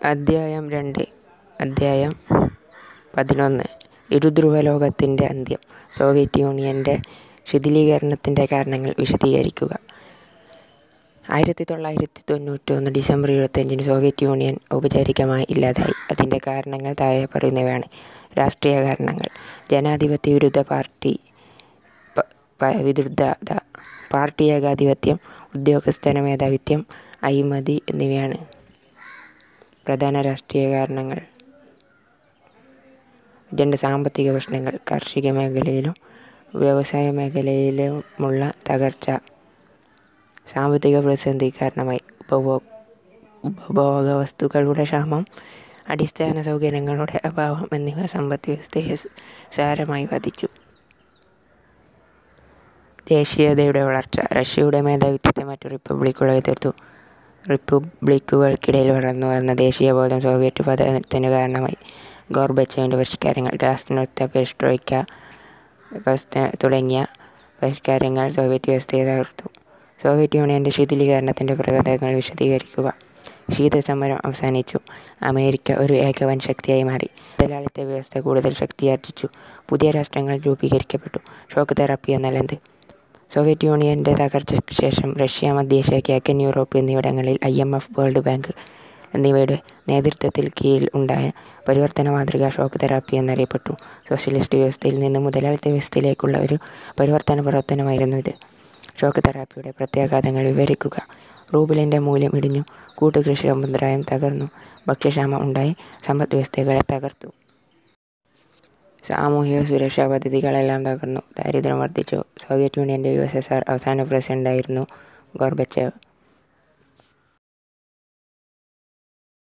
അദ്ധ്യായം രണ്ട് അദ്ധ്യായം പതിനൊന്ന് ഇരുധ്രുവ ലോകത്തിൻ്റെ അന്ത്യം സോവിയറ്റ് യൂണിയൻ്റെ ശിഥിലീകരണത്തിൻ്റെ കാരണങ്ങൾ വിശദീകരിക്കുക ആയിരത്തി തൊള്ളായിരത്തി തൊണ്ണൂറ്റൊന്ന് ഡിസംബർ ഇരുപത്തഞ്ചിന് സോവിയറ്റ് യൂണിയൻ ഔപചാരികമായി ഇല്ലാതായി അതിൻ്റെ കാരണങ്ങൾ താഴെ പറയുന്നവയാണ് രാഷ്ട്രീയ കാരണങ്ങൾ ജനാധിപത്യ വിരുദ്ധ പാർട്ടി പ- പ- വിരുദ്ധത പാർട്ടി ഏകാധിപത്യം ഉദ്യോഗസ്ഥന മേധാവിത്വം അഴിമതി എന്നിവയാണ് പ്രധാന രാഷ്ട്രീയ കാരണങ്ങൾ രണ്ട് സാമ്പത്തിക പ്രശ്നങ്ങൾ കാർഷിക മേഖലയിലും വ്യവസായ മേഖലയിലുമുള്ള തകർച്ച സാമ്പത്തിക പ്രതിസന്ധി കാരണമായി ഉപഭോ ഉപഭോഗ വസ്തുക്കളുടെ ക്ഷാമം അടിസ്ഥാന സൗകര്യങ്ങളുടെ അഭാവം എന്നിവ സമ്പദ് വ്യവസ്ഥയെ സ് സാരമായി ബാധിച്ചു ദേശീയതയുടെ വളർച്ച റഷ്യയുടെ മേധാവിത്വത്തെ മറ്റു റിപ്പബ്ലിക്കുകളെ എതിർത്തു റിപ്പബ്ലിക്കുകൾക്കിടയിൽ വളർന്നു വന്ന ദേശീയബോധം സോവിയറ്റ് പതനത്തിന് കാരണമായി ഗോർബച്ചോവിൻ്റെ പരിഷ്കാരങ്ങൾ ഗ്ലാസ്നോത്ത പെരിസ്ട്രോയ്ക്ക വ്യവസ്ഥ തുടങ്ങിയ പരിഷ്കാരങ്ങൾ സോവിയറ്റ് വ്യവസ്ഥയെ തകർത്തു സോവിയറ്റ് യൂണിയൻ്റെ ശിഥിലീകരണത്തിൻ്റെ പ്രകടനങ്ങൾ വിശദീകരിക്കുക ശീതസമരം അവസാനിച്ചു അമേരിക്ക ഒരു ഏകവൻ ശക്തിയായി മാറി മുതലാളിത്ത വ്യവസ്ഥ കൂടുതൽ ശക്തിയാർജിച്ചു പുതിയ രാഷ്ട്രങ്ങൾ രൂപീകരിക്കപ്പെട്ടു ഷോക്ക് തെറാപ്പി എന്നാൽ എന്ത് സോവിയറ്റ് യൂണിയൻ്റെ തകർച്ചയ്ക്ക് ശേഷം റഷ്യ മധ്യേഷ്യ കിഴക്കൻ യൂറോപ്പ് എന്നിവിടങ്ങളിൽ I M F world bank എന്നിവയുടെ നേതൃത്വത്തിൽ കീഴിൽ ഉണ്ടായ പരിവർത്തന മാതൃക ഷോക്ക് തെറാപ്പി എന്നറിയപ്പെട്ടു സോഷ്യലിസ്റ്റ് വ്യവസ്ഥയിൽ നിന്ന് മുതലാളിത്ത വ്യവസ്ഥയിലേക്കുള്ള ഒരു പരിവർത്തന പ്രവർത്തനമായിരുന്നു ഇത് ഷോക്ക് തെറാപ്പിയുടെ പ്രത്യാഘാതങ്ങൾ വിവരിക്കുക റൂബിളിൻ്റെ മൂല്യം ഇടിഞ്ഞു കൂട്ടുകൃഷി സമ്പ്രദായം തകർന്നു ഭക്ഷ്യക്ഷാമം ഉണ്ടായി സമ്പദ് വ്യവസ്ഥകളെ തകർത്തു സാമൂഹിക സുരക്ഷാ പദ്ധതികളെല്ലാം തകർന്നു ദാരിദ്ര്യം വർദ്ധിച്ചു സോവിയറ്റ് യൂണിയൻ്റെ യു എസ് എസ് ആർ അവസാന പ്രസിഡന്റായിരുന്നു ഗോർബച്ചേവ്